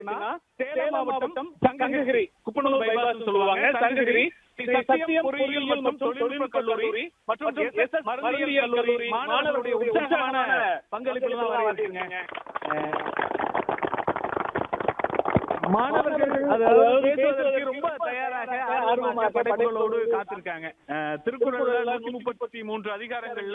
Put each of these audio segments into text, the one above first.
சேலம் மாவட்டம் சங்ககிரி குப்பனூர் பைபாஸ் சொல்லுவாங்க சங்ககிரி ஸ்ரீ சத்தியம் பொறியியல் மற்றும் தொழில்நுட்ப கல்லூரி மற்றும் எஸ் எஸ் மருந்தியல் கல்லூரி மாணவருடைய உற்சாகமான பங்களிப்பு வரவேற்கிறேங்க மாணவர்கள் அதாவது பேசுவதற்கு ரொம்ப தயாராக ஆர்வமாக படைப்புகளோடு காத்திருக்காங்க அஹ், திருக்குறள்ல நூத்தி முப்பத்தி மூன்று அதிகாரங்கள்ல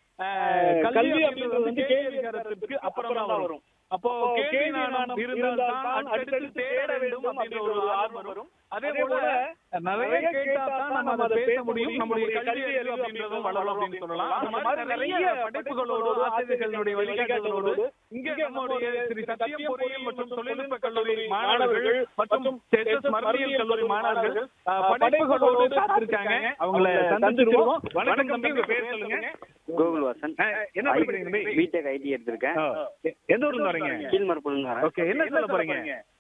அஹ், கல்வி அப்படின்றது வந்து கேள்வி அதிகாரத்திற்கு அப்புறம் தான் வரும் அப்போ கேள்வி நாணம் இருந்தால் தான் அடுத்தடுத்து தேட வேண்டும் அப்படின்ற ஒரு ஆர்வம் வரும் அதே போல நிறைய கேட்டா தான் நம்ம அதை பேச முடியும் நம்முடைய கல்வி அறிவு அப்படின்றதும் வளரும் அப்படின்னு சொல்லலாம் அந்த மாதிரி நிறைய படைப்புகளோடு ஆசிரியர்களுடைய வழிகாட்டுகளோடு இங்க நம்முடைய ஸ்ரீ சத்தியம் பொறியியல் மற்றும் தொழில்நுட்ப கல்லூரி மாணவர்கள் மற்றும் எஸ் மருந்தியல் கல்லூரி மாணவர்கள் அஹ், படைப்புகளோடு இருக்காங்க அவங்கள சந்திச்சிருவோம் வணக்கம் தம்பி உங்க பேர் சொல்லுங்க கோகுல் வாசன் அஹ், என்ன படிக்கிறீங்க தம்பி? பிடெக் ஐடி எடுத்திருக்கேன் ஆ. எ- எந்த ஊர்ல இருந்து வரீங்க கீழ்மரப்புல வரேன் ஓகே என்ன சொல்ல போறீங்க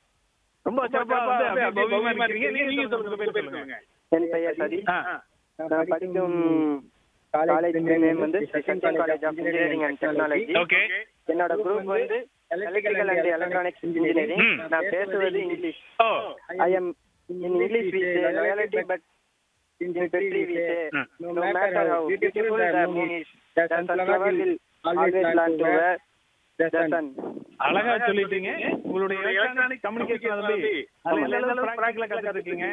ரொம்ப சிறப்பா வந்து அப்படியே பவ்யமா இருக்கீங்க நீங்க நீங்க சொல்லுங்க பேர் சொல்லுங்க என் பெயர் சதி ஆ. நான் படிக்கும் காலேஜ் நேம் வந்து central college of engineering and technology okay என்னோட குரூப் வந்து எலக்ட்ரிக்கல் அண்ட் எலக்ட்ரானிக்ஸ் இன்ஜினியரிங் ம். நான் பேசுவது English oh I am in English with loyalty but in poetry with ம். no matter how beautiful the moon is the sunflower will always learn to wear the sun அழகா சொல்லிட்டீங்க உங்களுடைய electronic communication தம்பி அதுல எந்த அளவுக்கு பிராக்டிகலா கத்துக்கிட்டீங்க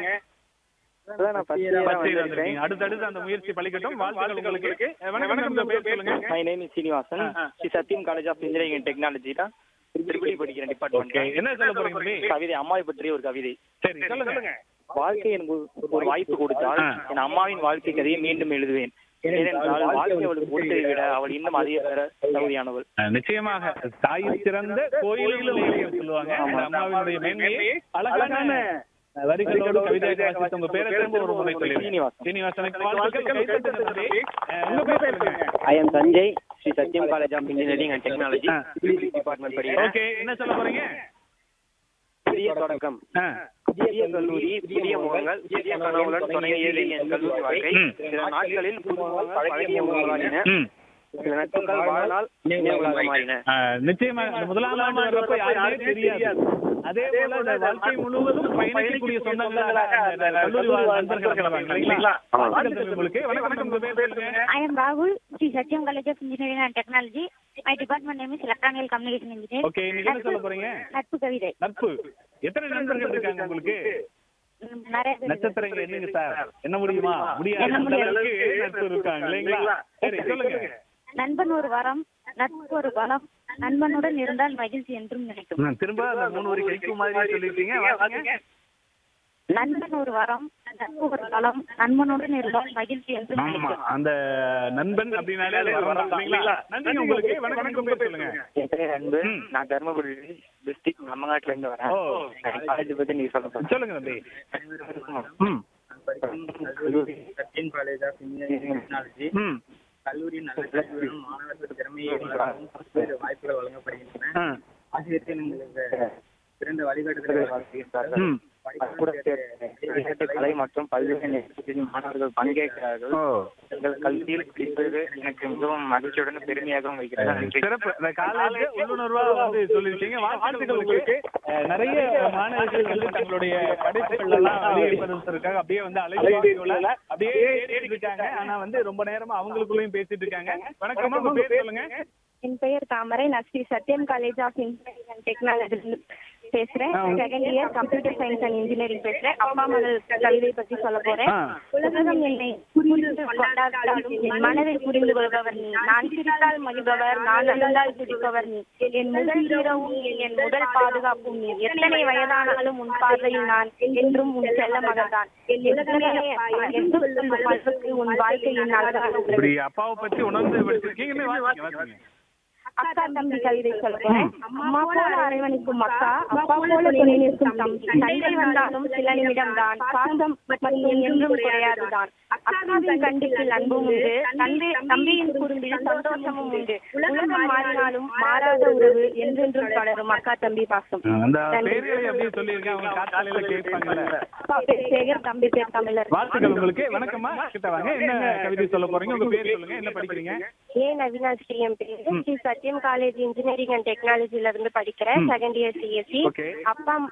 அதான் நான் ஃபர்ஸ்ட் இயரா பச்சை வந்திருக்கேன் வந்திருக்கீங்க அடுத்தடுத்து அந்த முயற்சி பலிக்கட்டும் வாழ்த்துக்கள் உங்களுக்கு அஹ், வணக்கம் உங்க பேர் சொல்லுங்க மை நேம் இஸ் சீனிவாசன் ஆ, ஆ. Sri Sathyam college of engineering and technology தான் திருப்பதி படிக்கிறேன் டிபார்ட்மெண்ட் ஓகே என்ன சொல்ல போறீங்க தம்பி கவிதை அம்மாவை பற்றிய ஒரு கவிதை சரி சொல்லுங்க வாழ்க்கை எனக்கு ஒரு- ஒரு வாய்ப்பு கொடுத்தால் ஆ. என் அம்மாவின் வாழ்க்கை கதையை மீண்டும் எழுதுவேன் ஏனென்றால் வாழ்க்கை அவளுக்கு கொடுத்ததை விட அவள் இன்னும் அதிக பெற தகுதியானவள் அஹ், நிச்சயமாக தாய் சிறந்த கோயிலில் இளையர் சொல்லுவாங்க அந்த அம்மாவினுடைய மேன்மையை அழகான வரிகளோடு கவிதையாக வாசித்த உங்க பேரை திரும்ப ஒரு முறை சொல்லிடுங்க சீனிவாசன். சீனிவாசனுக்கு வாழ்த்துக்கள் கைத்தட்டுங்க தம்பி. அஹ், உங்க பேர் சொல்லுங்க I am Sanjay Sri Sathyam college of engineering and technology ஆ. டிபார்ட்மெண்ட் படிக்கிறேன் ஓகே என்ன சொல்ல போறீங்க புதிய தொடக்கம் ஆ. புதிய கல்லூரி புதிய முகங்கள் புதிய கனவுடன் தொடங்கியது என் கல்லூரி வாழ்க்கை ம். சில நாட்களில் புது முகங்கள் பழகிய முகங்களாயின ம். சில நட்புகள் வாழ்நாள் நினைவுகளாக மாறின அஹ், நிச்சயமா இந்த முதலாம் ஆண்டு வர்றப்ப யாருமே தெரியாது அதே போல இந்த வாழ்க்கை முழுவதும் பயணிக்கக்கூடிய சொந்தங்களாக அந்த கல்லூரி வாழ் நண்பர்கள் இருக்காங்க இல்லைங்களா வாழ்த்துக்கள் தம்பி உங்களுக்கு வணக்கம் வணக்கம் உங்க பேர் சொல்லுங்க I am Rahul, Sri Satyam College of Engineering and Technology. My department name is Electronic Communication Engineer. Okay நீங்க என்ன சொல்ல போறீங்க நட்பு கவிதை நட்பு எத்தனை நண்பர்கள் இருக்காங்க உங்களுக்கு ம், நிறைய பேர் நட்சத்திரங்கள் என்னங்க சார் என்ன முடியுமா முடியாது என்ன அந்த முடியாது. அளவுக்கு நட்பு இருக்காங்க இல்லைங்களா சரி சொல்லுங்க நண்பன் ஒரு வரம் நட்பு ஒரு பலம் நண்பனுடன் இருந்தால் மகிழ்ச்சி என்றும் நினைக்கும் ம், திரும்ப அந்த மூணு வரி கைக்கு மாதிரி சொல்லிருக்கீங்க வாசிங்க. நண்பன் ஒரு வரம் நட்பு ஒரு பலம் நண்பனுடன் இருந்தால் மகிழ்ச்சி என்றும் ஆமா நினைக்கும் அந்த நண்பன் அப்படின்னாலே அது வரலாம் இல்லைங்களா நன்றி உங்களுக்கு வணக்கம் உங்க பேர் சொல்லுங்க என் பேர் அன்பு ம். நான் தருமபுரி டிஸ்ட்ரிக்ட் நம்மங்காட்டுல இருந்து வரேன் ஓ. காலேஜ் பத்தி நீங்க சொல்ல போறேன் சொல்லுங்க தம்பி ம் கல்லூரி சத்தியம் காலேஜ் ஆஃப் இன்ஜினியரிங் டெக்னாலஜி ம் கல்லூரியின் நல்ல கல்வியுடன் மாணவர்களுக்கு திறமையை வெளிக்காட்டும் பல்வேறு வாய்ப்புகள் வழங்கப்படுகின்றன ஆ. ஆசிரியர்கள் எங்களுக்கு சிறந்த வழிகாட்டுதலை வழங்குகிறார்கள் ம் கூட சேர்த்து கலை மற்றும் பல்வேறு நிகழ்ச்சிகளில் மாணவர்கள் பங்கேற்கிறார்கள் ஓ எங்கள் கல்வியில் படிப்பது எனக்கு மிகவும் மகிழ்ச்சியுடன் பெருமையாகவும் வைக்கிறது நன்றி சிறப்பு இந்த காலேஜ் உள்ளுணர்வா வந்து சொல்லிருக்கீங்க வாழ்த்துக்கள் உங்களுக்கு அஹ், நிறைய மாணவர்கள் வந்து தங்களுடைய படைப்புகள் எல்லாம் வெளியிடுவதற்காக அப்படியே வந்து அலைபேசிகளை அப்படியே தேடிட்டு இருக்காங்க ஆனா வந்து ரொம்ப நேரமா அவங்களுக்குள்ளயும் பேசிட்டு இருக்காங்க வணக்கம் உங்க பேர் சொல்லுங்க என் பெயர் தாமரை நான் Sri Sathyam college of engineering and technology பேசுறேன் ஆ, உங்க- second year computer science and engineering பேசுறேன் அப்பா மகள் கவிதை பத்தி சொல்ல போறேன் ஆ. உலகம் என்னை புரிந்து கொண்டாட்டாலும் என் மனதை புரிந்து கொள்பவர் நீ நான் சிரித்தால் மகிழ்பவர் நான் அழுந்தால் துடிப்பவர் நீ என் முதல் இரவும் நீ என் முதல் பாதுகாப்பும் நீ எத்தனை வயதானாலும் உன் பார்வையில் நான் என்றும் உன் செல்ல மகள்தான் என் உலகமே என்று சொல்லும் அளவுக்கு உன் வாழ்க்கையின் அழகான உறவு. இப்படி அப்பாவை பத்தி உணர்ந்து படிச்சிருக்கீங்க வாசிங்க வாசிங்க அக்கா தம்பி கவிதை சொல்றேன் அம்மா போல அரவணைக்கும் அக்கா அப்பா போல துணை நிற்கும் தம்பி சண்டை வந்தாலும் சில நிமிடம் தான் பாசம் மற்றும் என்றும் குறையாதுதான் அக்காவின் கண்டிப்பில் அன்பும் உண்டு தந்தை தம்பியின் குறும்பில் சந்தோஷமும் உண்டு உலகம் மாறினாலும் மாறாத உறவு என்றென்றும் தொடரும் அக்கா தம்பி பாசம் அந்த பேர்களை அப்படியே சொல்லியிருக்கேன் அவங்க காத்தாலையில கேட்பாங்கல்ல அப்பா பேர் சேகர் தம்பி பேர் தமிழர் வாழ்த்துக்கள் உங்களுக்கு வணக்கம்மா கிட்ட வாங்க என்ன கவிதை சொல்ல போறீங்க உங்க பேர் சொல்லுங்க என்ன படிக்கிறீங்க ஏ நவீனா ஸ்ரீ என் பேரு Sri Sathyam Sathyam college engineering and டெக்னாலஜில இருந்து படிக்கிறேன் ம். Second year CSC Okay. அப்பா